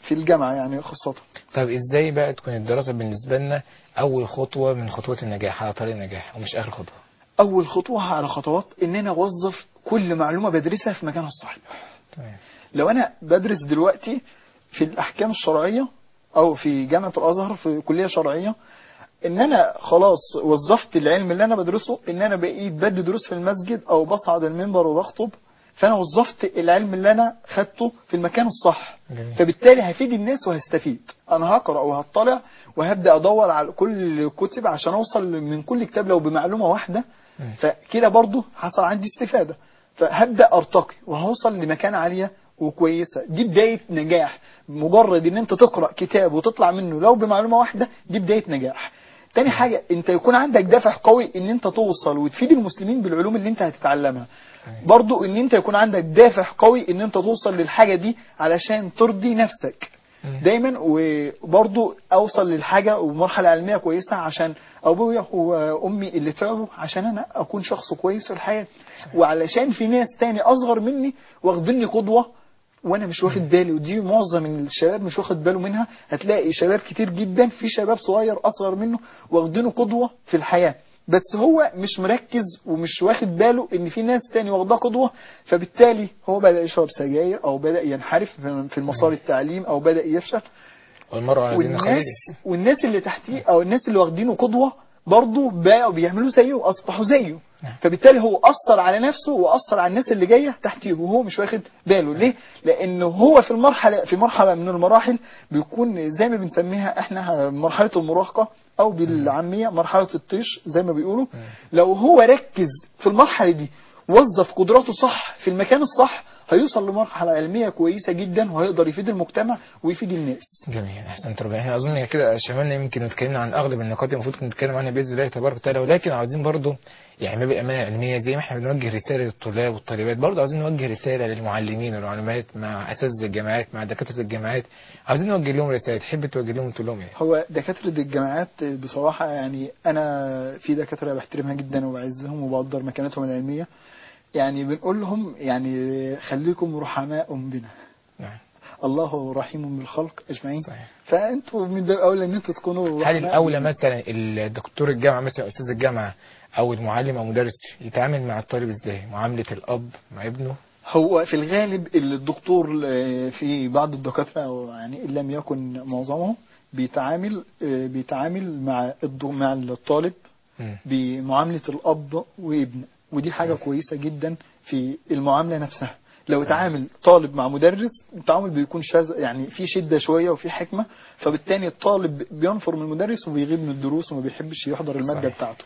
في الجامعة يعني خاصة طب ازاي بقى تكون الدراسة بالنسبة لنا اول خطوة من خطوات النجاح على طريق النجاح ومش اخر خطوة أول خطوة على خطوات إن أنا أوظف كل معلومة بدرسها في مكانها الصحيح تمام لو أنا بدرس دلوقتي في الأحكام الشرعية أو في جامعة الأزهر في كلية شرعية إن أنا خلاص وظفت العلم اللي أنا بدرسه إن أنا بقيت بدي دروس في المسجد أو بصعد المنبر وبخطب فأنا وظفت العلم اللي أنا خدته في المكان الصح جميل. فبالتالي هفيد الناس وهستفيد انا هقرا وهطلع وهبدا ادور على كل الكتب عشان اوصل من كل كتاب لو بمعلومه واحده مم. فكده برضو حصل عندي استفاده فهبدا ارتقي وهوصل لمكان عاليه وكويسه دي بدايه نجاح مجرد ان انت تقرا كتاب وتطلع منه لو بمعلومه واحده دي بدايه نجاح تاني حاجة انت يكون عندك دافع قوي ان انت توصل وتفيد المسلمين بالعلوم اللي انت هتتعلمها برضو ان انت يكون عندك دافع قوي ان انت توصل للحاجة دي علشان ترضي نفسك مم. دايما وبرضو اوصل للحاجة ومرحلة علمية كويسة عشان ابويا وامي اللي تعبوا عشان انا اكون شخص كويس في الحياة وعلشان في ناس تاني اصغر مني واخديني قدوة وانا مش واخد بالي ودي معظم الشباب مش واخد باله منها هتلاقي شباب كتير جدا في شباب صغير اصغر منه واخدينه قدوة في الحياة بس هو مش مركز ومش واخد باله ان في ناس تاني واخداه قدوة فبالتالي هو بدأ يشرب سجاير او بدأ ينحرف في- في المسار التعليم او بدأ يفشل والمرء على دين والناس خليله والناس اللي تحتيه او الناس اللي واخدينه قدوة برضه بقوا بيعملوا زيه واصبحوا زيه نعم. فبالتالي هو اثر على نفسه واثر على الناس اللي جايه تحتيه وهو مش واخد باله ليه لانه هو في المرحله في مرحله من المراحل بيكون زي ما بنسميها احنا مرحله المراهقه او بالعاميه مرحله الطيش زي ما بيقولوا لو هو ركز في المرحله دي وظف قدراته صح في المكان الصح هيوصل لمرحله علميه كويسه جدا وهيقدر يفيد المجتمع ويفيد الناس جميل احسنت ربنا احنا اظن كده شملنا يمكن اتكلمنا عن اغلب النقاط اللي المفروض كنا نتكلم عنها باذن الله تبارك وتعالى ولكن عاوزين برضو يعني ما بالامانه العلميه زي ما احنا بنوجه رساله للطلاب والطالبات برضو عاوزين نوجه رساله للمعلمين والعلماء مع اساتذه الجامعات مع دكاتره الجامعات عاوزين نوجه لهم رساله تحب توجه لهم تقول لهم ايه؟ هو دكاترة الجامعات بصراحة يعني أنا في دكاترة بحترمها جدا وبعزهم وبقدر مكانتهم العلمية يعني بنقول لهم يعني خليكم رحماء بنا نعم الله رحيم بالخلق أجمعين صحيح فأنتوا من باب أولى إن أنتوا تكونوا هل رحماء الاولى بنا. مثلا الدكتور الجامعه مثلا استاذ الجامعه او المعلم او مدرس يتعامل مع الطالب ازاي؟ معامله الاب مع ابنه هو في الغالب الدكتور آه، في بعض الدكاترة أو يعني إن لم يكن معظمهم بيتعامل آه، بيتعامل مع الد- مع الطالب مم. بمعاملة الأب وابن ودي حاجة كويسة جدا في المعاملة نفسها لو اتعامل طالب مع مدرس التعامل بيكون شاذ يعني في شدة شوية وفي حكمة فبالتالي الطالب بينفر من المدرس وبيغيب من الدروس وما بيحبش يحضر المادة صحيح. بتاعته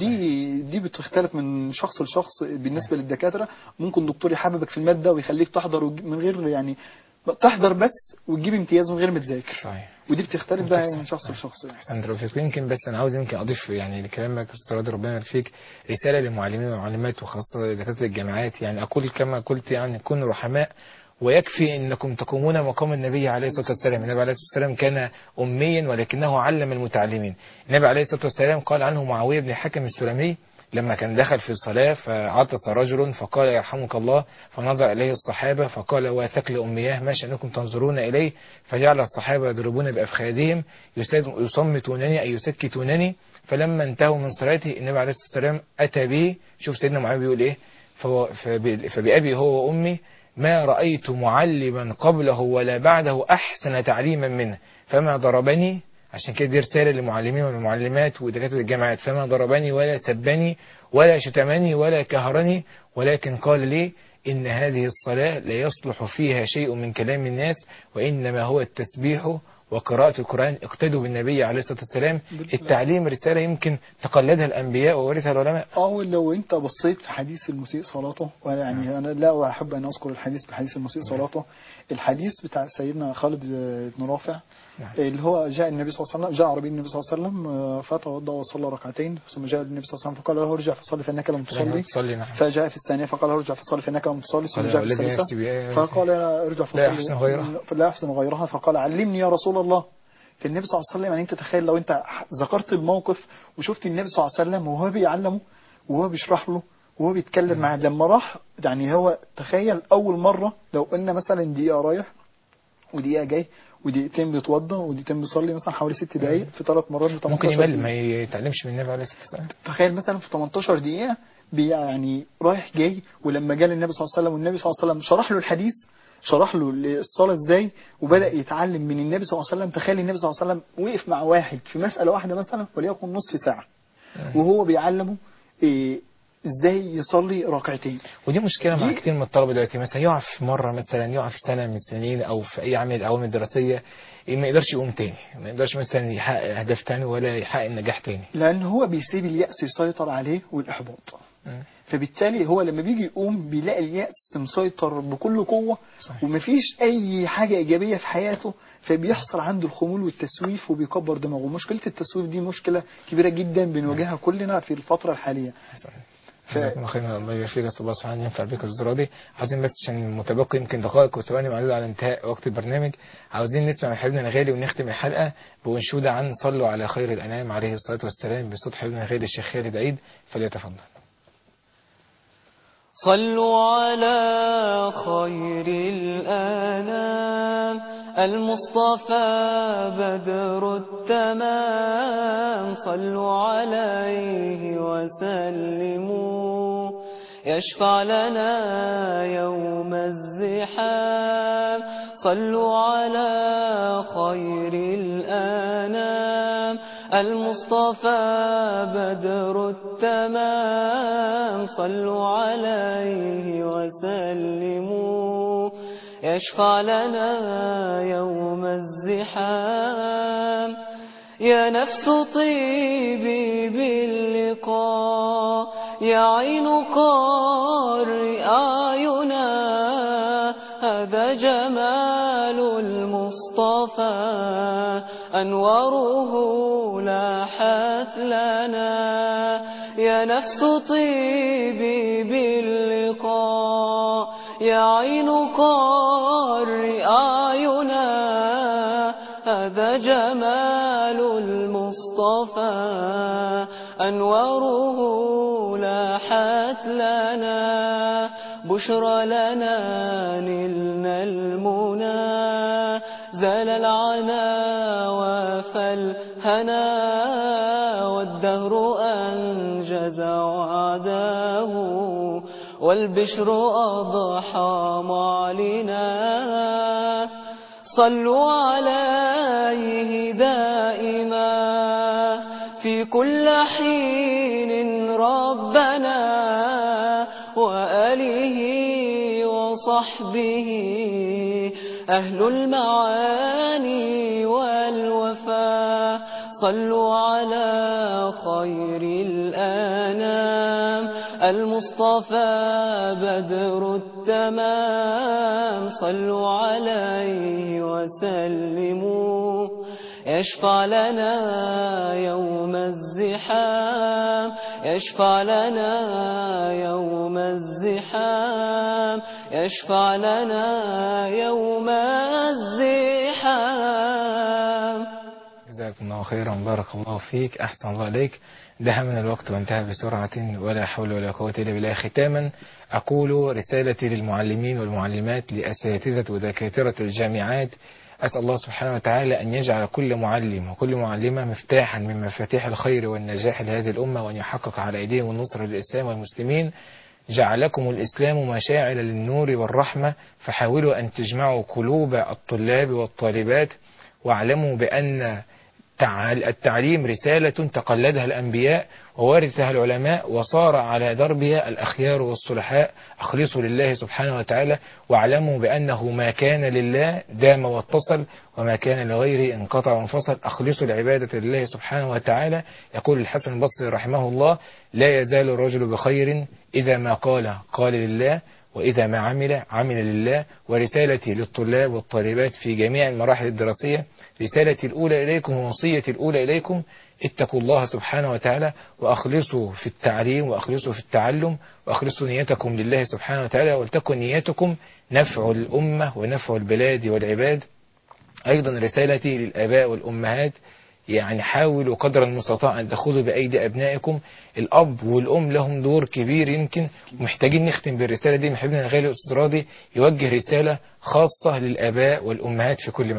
ودي دي بتختلف من شخص لشخص بالنسبة للدكاترة ممكن دكتور يحببك في المادة ويخليك تحضر وتج- من غير يعني تحضر بس وتجيب امتياز من غير ما تذاكر صحيح ودي بتختلف بقى من متفق. شخص لشخص يعني احسنت ربنا فيك يمكن بس انا عاوز يمكن اضيف يعني لكلامك استاذ رضا ربنا يبارك فيك رساله للمعلمين والمعلمات وخاصه دكاتره الجامعات يعني اقول كما قلت يعني كونوا رحماء ويكفي انكم تقومون مقام النبي عليه الصلاه والسلام، النبي عليه الصلاه والسلام كان اميا ولكنه علم المتعلمين. النبي عليه الصلاه والسلام قال عنه معاويه بن الحكم السلمي لما كان دخل في الصلاة فعطس رجل فقال يرحمك الله فنظر إليه الصحابة فقال وثكل أمياه ما شأنكم تنظرون إليه فجعل الصحابة يضربون بأفخاذهم يساد- يصمتونني أي يسكتونني فلما انتهوا من صلاته النبي عليه الصلاة والسلام أتى به شوف سيدنا معاوية بيقول إيه فهو فب- فبأبي هو وأمي ما رأيت معلما قبله ولا بعده أحسن تعليما منه فما ضربني عشان كده دي رسالة للمعلمين والمعلمات ودكاترة الجامعات فما ضربني ولا سبني ولا شتمني ولا كهرني ولكن قال لي إن هذه الصلاة لا يصلح فيها شيء من كلام الناس وإنما هو التسبيح وقراءة القرآن اقتدوا بالنبي عليه الصلاة والسلام التعليم رسالة يمكن تقلدها الأنبياء وورثها العلماء اه لو انت بصيت في حديث المسيء صلاته وانا يعني انا لا احب ان اذكر الحديث بحديث المسيء صلاته الحديث بتاع سيدنا خالد بن رافع نعم. اللي هو جاء النبي صلى الله عليه وسلم جاء عربي النبي صلى الله عليه وسلم آه، فتوضا وصلى ركعتين ثم جاء النبي صلى الله عليه وسلم فقال له ارجع فصلي فانك لم تصلي صلي نعم فجاء في الثانيه فقال له ارجع فصلي فانك لم تصلي ثم قال جاء في والذي الثالثه نفسي بيده فقال لا ارجع فصلي لا أحسن غيرها. لا أحسن غيرها فقال علمني يا رسول الله فالنبي صلى الله عليه وسلم يعني انت تخيل لو انت ذكرت الموقف وشفت النبي صلى الله عليه وسلم وهو بيعلمه وهو بيشرح له وهو بيتكلم معاه لما راح يعني هو تخيل اول مره لو قلنا مثلا دقيقه رايح ودقيقه جاي ودقيقتين بيتوضى ودقيقتين بيصلي مثلا حوالي ست دقايق في ثلاث مرات ب 18 ممكن يمل دقيقة. ما يتعلمش من النبي عليه الصلاه والسلام تخيل مثلا في 18 دقيقة بي يعني رايح جاي ولما جاء للنبي صلى الله عليه وسلم والنبي صلى الله عليه وسلم شرح له الحديث شرح له الصلاة ازاي وبدأ يتعلم من النبي صلى الله عليه وسلم تخيل النبي صلى الله عليه وسلم وقف مع واحد في مسألة واحدة مثلا وليكن نصف ساعة وهو بيعلمه إيه ازاي يصلي ركعتين ودي مشكله مع دي- كتير من الطلبه دلوقتي مثلا يقع في مره مثلا يقع في سنه من السنين او في اي عمل الاعوام الدراسيه ما يقدرش يقوم تاني ما يقدرش مثلا يحقق اهداف تاني ولا يحقق النجاح تاني لأن هو بيسيب اليأس يسيطر عليه والإحباط مم. فبالتالي هو لما بيجي يقوم بيلاقي اليأس مسيطر بكل قوة صحيح. ومفيش أي حاجة إيجابية في حياته فبيحصل عنده الخمول والتسويف وبيكبر دماغه مشكلة التسويف دي مشكلة كبيرة جدا بنواجهها كلنا في الفترة الحالية ف- جزاكم الله خيرا الله يبارك فيك اسال الله سبحانه أن ينفع بك الزراعه دي عاوزين بس عشان متبقي يمكن دقائق وثواني معدودة على انتهاء وقت البرنامج عاوزين نسمع من حبيبنا الغالي ونختم الحلقه بانشوده عن صلوا على خير الانام عليه الصلاه والسلام بصوت حبيبنا الغالي الشيخ خالد عيد فليتفضل صلوا على خير الأنام المصطفى بدر التمام صلوا عليه وسلموا يشفع لنا يوم الزحام صلوا على خير الأنام المصطفى بدر التمام صلوا عليه وسلموا يشفع لنا يوم الزحام يا نفس طيبي باللقاء يا عين قارئ أعينا هذا جمال المصطفى أنواره لاحت لنا يا نفس طيبي باللقاء يا عين قارئ أعينا هذا جمال المصطفى أنواره لاحت لنا بشرى لنا نلنا المنى زال العنا وفالهنا والدهر أنجز وعده والبشر أضحى معلنا صلوا عليه دائما في كل حين ربنا وآله وصحبه أهل المعاني والوفاء صلوا على خير الأنام المصطفى بدر التمام صلوا عليه وسلموا يشفع لنا يوم الزحام يشفع لنا يوم الزحام يشفع لنا يوم الزحام جزاكم الله خيرا بارك الله فيك أحسن الله عليك انتهى من الوقت وانتهى بسرعة ولا حول ولا قوة إلا بالله ختاما أقول رسالتي للمعلمين والمعلمات لأساتذة ودكاترة الجامعات أسأل الله سبحانه وتعالى أن يجعل كل معلم وكل معلمة مفتاحا من مفاتيح الخير والنجاح لهذه الأمة وأن يحقق على أيديهم النصر للإسلام والمسلمين جعلكم الإسلام مشاعل للنور والرحمة فحاولوا أن تجمعوا قلوب الطلاب والطالبات واعلموا بأن تعال- التعليم رسالة تقلدها الأنبياء وورثها العلماء وصار على دربها الأخيار والصلحاء أخلصوا لله سبحانه وتعالى واعلموا بأنه ما كان لله دام واتصل وما كان لغيره انقطع وانفصل أخلصوا العبادة لله سبحانه وتعالى يقول الحسن البصري رحمه الله لا يزال الرجل بخير إذا ما قال قال لله وإذا ما عمل عمل لله ورسالتي للطلاب والطالبات في جميع المراحل الدراسية رسالتي الأولى إليكم ووصيتي الأولى إليكم اتقوا الله سبحانه وتعالى وأخلصوا في التعليم وأخلصوا في التعلم وأخلصوا نيتكم لله سبحانه وتعالى ولتكن نيتكم نفع الأمة ونفع البلاد والعباد أيضا رسالتي للآباء والأمهات يعني حاولوا قدر المستطاع أن تأخذوا بأيدي أبنائكم الأب والأم لهم دور كبير يمكن محتاجين نختم بالرسالة دي من حبيبنا الغالي أستاذ راضي يوجه رسالة خاصة للآباء والأمهات في كل مكان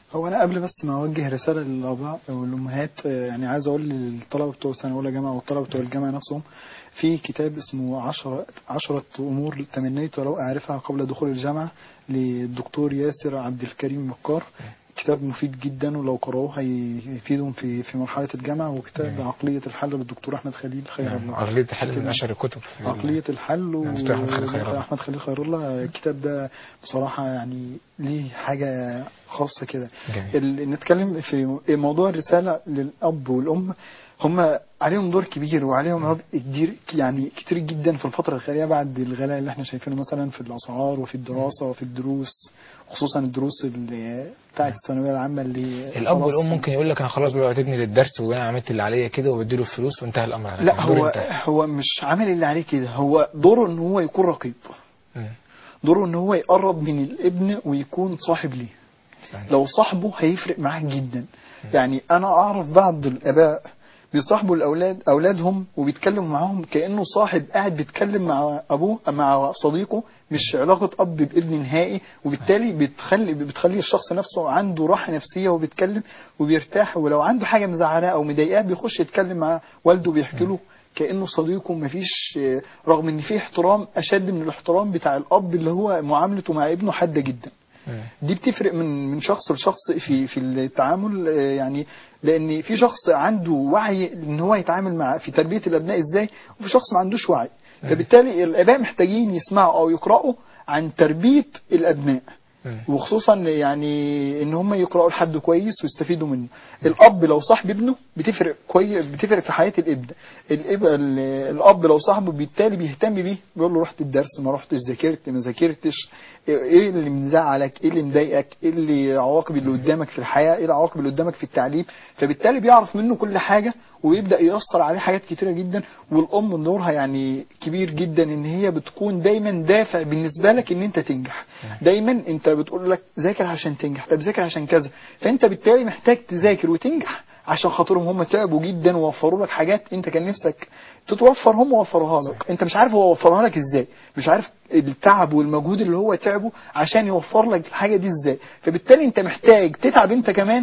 هو انا قبل بس ما اوجه رساله للاباء والامهات آه، يعني عايز اقول للطلبه بتوع سنه اولى جامعه والطلبه بتوع الجامعه نفسهم في كتاب اسمه عشرة عشرة امور تمنيت ولو اعرفها قبل دخول الجامعه للدكتور ياسر عبد الكريم مكار كتاب مفيد جدا ولو قرأوه هيفيدهم في في مرحله الجامعه وكتاب جميل. عقليه الحل للدكتور احمد خليل خير نعم الله عقلية الحل من أشهر الكتب في ال- عقلية الحل نعم، دكتور أحمد خليل خير الله. أحمد خليل خير الله الكتاب ده بصراحة يعني ليه حاجة خاصة كده جميل. ال- نتكلم في موضوع الرسالة للأب والأم هم عليهم دور كبير وعليهم عبء كبير يعني كتير جدا في الفترة الخالية بعد الغلاء اللي احنا شايفينه مثلا في الأسعار وفي الدراسة وفي الدروس خصوصا الدروس اللي بتاعت الثانوية العامة اللي الأب خلاص- والأم ممكن يقول لك أنا خلاص ببعت ابني للدرس وأنا عملت اللي عليا كده وبديله الفلوس وانتهى الأمر على لا كده. دوري هو انتهى. هو مش عامل اللي عليه كده هو دوره ان هو يكون رقيب مم. دوره ان هو يقرب من الابن ويكون صاحب ليه صحيح. لو صاحبه هيفرق معاه جدا يعني انا اعرف بعض الاباء بيصاحبوا الاولاد اولادهم وبيتكلموا معاهم كانه صاحب قاعد بيتكلم مع ابوه مع صديقه مش علاقه اب بابن نهائي وبالتالي بتخلي بتخلي الشخص نفسه عنده راحه نفسيه وبيتكلم وبيرتاح ولو عنده حاجه مزعلاه او مضايقاه بيخش يتكلم مع والده بيحكي له كانه صديقه مفيش رغم ان في احترام اشد من الاحترام بتاع الاب اللي هو معاملته مع ابنه حاده جدا مم. دي بتفرق من من شخص لشخص في في التعامل آه، يعني لان في شخص عنده وعي ان هو يتعامل مع في تربيه الابناء ازاي وفي شخص ما عندوش وعي فبالتالي الاباء محتاجين يسمعوا او يقراوا عن تربيه الابناء مم. وخصوصا يعني ان هم يقراوا لحد كويس ويستفيدوا منه الاب لو صاحب ابنه بتفرق كويس بتفرق في حياه الابن الاب ال- الاب لو صاحبه بالتالي بيهتم بيه بيقول له رحت الدرس ما رحتش ذاكرت ما ذاكرتش ايه اللي مزعلك ايه اللي مضايقك ايه اللي العواقب اللي قدامك في الحياه ايه العواقب اللي قدامك في التعليم فبالتالي بيعرف منه كل حاجه ويبدا ياثر عليه حاجات كتيره جدا والام دورها يعني كبير جدا ان هي بتكون دايما دافع بالنسبه لك ان انت تنجح دايما انت بتقول لك ذاكر عشان تنجح طب ذاكر عشان كذا فانت بالتالي محتاج تذاكر وتنجح عشان خاطرهم هم تعبوا جدا ووفروا لك حاجات انت كان نفسك تتوفر هم وفروها لك انت مش عارف هو وفرها لك ازاي مش عارف التعب والمجهود اللي هو تعبه عشان يوفر لك الحاجه دي ازاي فبالتالي انت محتاج تتعب انت كمان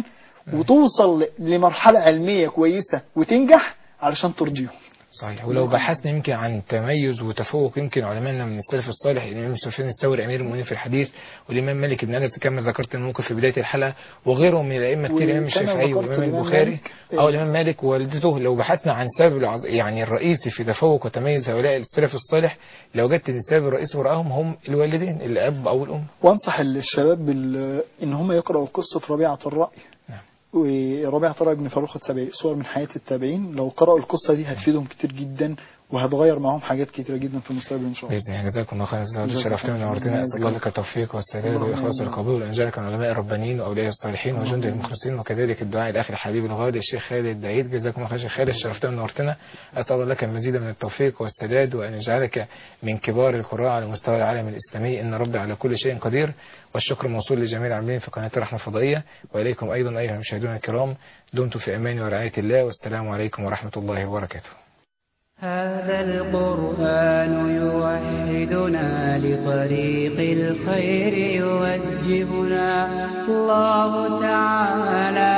وتوصل لمرحله علميه كويسه وتنجح علشان ترضيهم صحيح ولو بحثنا يمكن عن تميز وتفوق يمكن علمائنا من السلف الصالح الامام سفيان الثوري امير المؤمنين في الحديث والامام مالك بن انس كما ذكرت الموقف في بدايه الحلقه وغيرهم من الائمه كتير الامام وكما الشافعي ذكرت والامام الإمام البخاري مالك، او إيه. الامام مالك ووالدته لو بحثنا عن السبب العظ- يعني الرئيسي في تفوق وتميز هؤلاء السلف الصالح لوجدت ان السبب الرئيسي وراءهم هم الوالدين الاب او الام وانصح الشباب بال... ان هم يقراوا قصه ربيعه الراي نعم. وربيعه الراي بن فاروق السبعي صور من حياه التابعين لو قرأوا القصه دي هتفيدهم كتير جدا وهتغير معاهم حاجات كتيرة جدا في المستقبل ان شاء الله باذن الله جزاكم الله خيرا جزاك الله جزاكم شرفتنا الله ونورتنا خيرا. اسال الله لك التوفيق والسداد اللهم والاخلاص آمين. والقبول وانجالك من العلماء الربانيين واولياء الصالحين وجند المخلصين وكذلك الدعاء الاخ الحبيب الغالي الشيخ خالد الدعيد جزاكم الله خير شيخ خالد شرفتنا ونورتنا اسال الله لك المزيد من التوفيق والسداد وان يجعلك من كبار القراء على مستوى العالم الاسلامي ان ربي على كل شيء قدير والشكر موصول لجميع العاملين في قناه الرحمه الفضائيه واليكم ايضا ايها المشاهدون الكرام دمتم في امان ورعايه الله والسلام عليكم ورحمه الله وبركاته هذا القرآن يوحدنا لطريق الخير يوجهنا الله تعالى